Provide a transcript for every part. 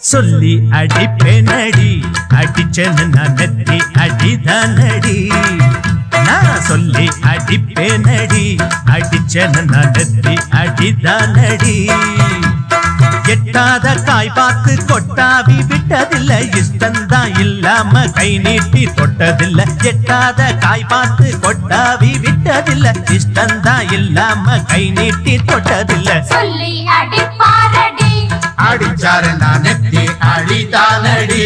சொல்லி அடிப்பேனடி அடிச்சேன்னு நான் நெத்தி அடிதானடி நான் சொல்லி அடிப்பேனடி அடிச்சேன்னு நான் நெத்தி அடிதானடி எட்டாத காய் பார்த்து கொட்டாவி விட்டதில்ல இஷ்டந்தான் இல்லாம கை நீட்டி தொட்டதில்ல எட்டாத காய் பார்த்து கொட்டாவி விட்டதில்ல இஷ்டந்தான் இல்லாம கை நீட்டி தொட்டதில்ல சொல்லி அடிப்பாரடி அடிச்சாரு நான் நெத்தி அடிதானடி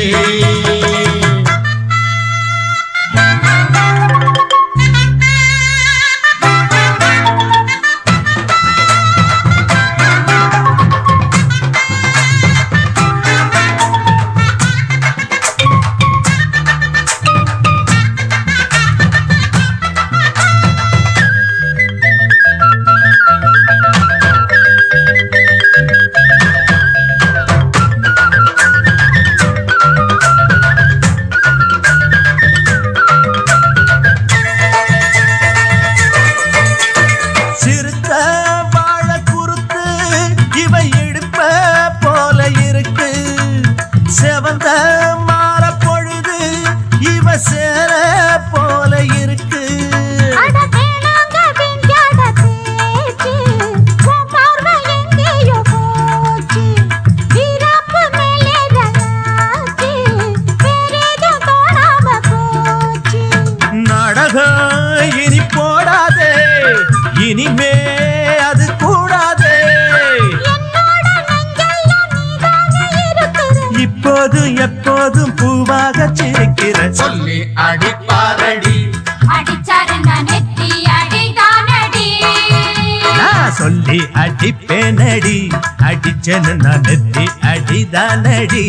சிறுத்த வாழ குறுத்து இவை எடுப்ப போல இருக்கு செவந்த மாற பொழுது இவ சேர போல இருக்கு அட வேணாங்க விஞ்ஞான பேச்சு உன் பார்வை எங்கேயோ போச்சு வீராப்பு மேலே ரலாச்சு வேறேதோ தோணாம போச்சு நாடகம் இனி போடாதே இனிமே அது கூடாதே என்னோட நெஞ்செல்லாம் நீதானே இருக்கிற இப்போதும் எப்போதும் பூவாக சிரிக்கிற சொல்லி அடிப்பாரடி அடிச்சாரு நான் நெத்தி அடிதானடி நான் சொல்லி அடிப்பேனடி அடிச்சேன்னு நான் நெத்தி அடிதானடி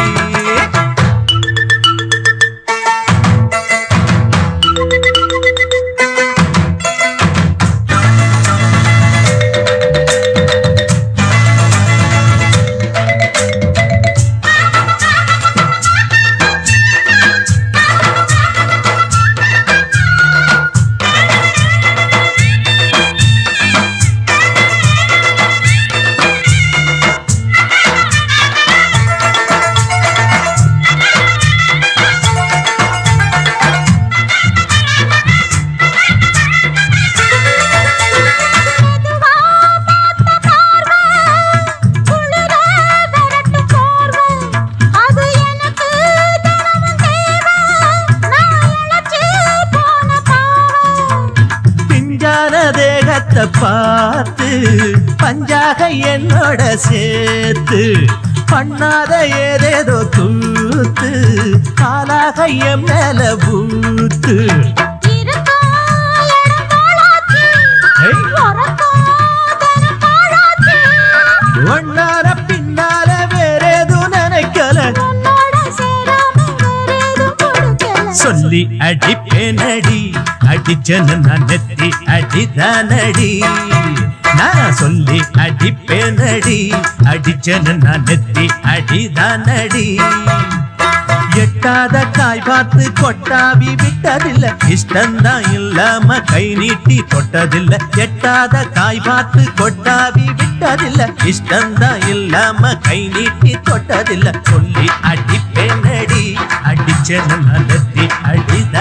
மெதுவா பார்த்த பார்வை குளிர விரட்டு போர்வை அது எனக்கு தினமும் தேவை நான் இழைச்சு போன பாவை பிஞ்சான தேகத்தை பார்த்து பஞ்சாக என்னோட சேர்த்து பண்ணாத ஏதேதோ கூத்து காலாக என் மேல பூத்து இருக்கும் இடம் போலாச்சு ஏய். உறக்கம் தினம் பாழாச்சு ஒன்னார பின்னால வேறேதும் நினைக்கல உன்னோட சேராம வேறேதும் கொடுக்கல சொல்லி அடிப்பேனடி அடிச்சனு நான் நெத்தி அடிதானடி நான் சொல்லி அடிப்பேனடி அடிச்சனு நான் நெத்தி அடிதானடி எட்டாத காய் பார்த்து கொட்டாவி விட்டதில்ல இஷ்டந்தான் இல்லாம கை நீட்டி தொட்டதில்ல எட்டாத காய் பார்த்து கொட்டாவி விட்டதில்ல இஷ்டந்தான் இல்லாம கை நீட்டி தொட்டதில்ல சொல்லி அடிப்பேனடி அடிச்சனு நான் நெத்தி அடிதான்